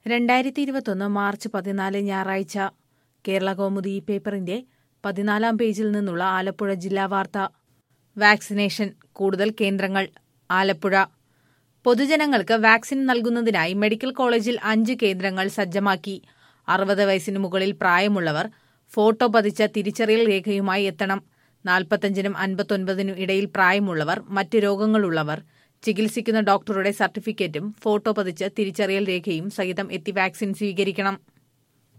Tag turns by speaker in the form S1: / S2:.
S1: രണ്ടായിരത്തി ഇരുപത്തൊന്ന് മാർച്ച് പതിനാല് ഞായറാഴ്ച കേരള കൗമുദി ഈ പേപ്പറിന്റെ പതിനാലാം പേജിൽ നിന്നുള്ള ആലപ്പുഴ ജില്ലാ വാർത്ത വാക്സിനേഷൻ കൂടുതൽ കേന്ദ്രങ്ങൾ ആലപ്പുഴ പൊതുജനങ്ങൾക്ക് വാക്സിൻ നൽകുന്നതിനായി മെഡിക്കൽ കോളേജിൽ അഞ്ച് കേന്ദ്രങ്ങൾ സജ്ജമാക്കി അറുപത് വയസ്സിന് മുകളിൽ പ്രായമുള്ളവർ ഫോട്ടോ പതിച്ച തിരിച്ചറിയൽ രേഖയുമായി എത്തണം നാൽപ്പത്തഞ്ചിനും അൻപത്തൊൻപതിനും ഇടയിൽ പ്രായമുള്ളവർ മറ്റ് രോഗങ്ങളുള്ളവർ ചികിത്സിക്കുന്ന ഡോക്ടറുടെ സർട്ടിഫിക്കറ്റും ഫോട്ടോ പതിച്ച തിരിച്ചറിയൽ രേഖയും സഹിതം എത്തി വാക്സിൻ സ്വീകരിക്കണം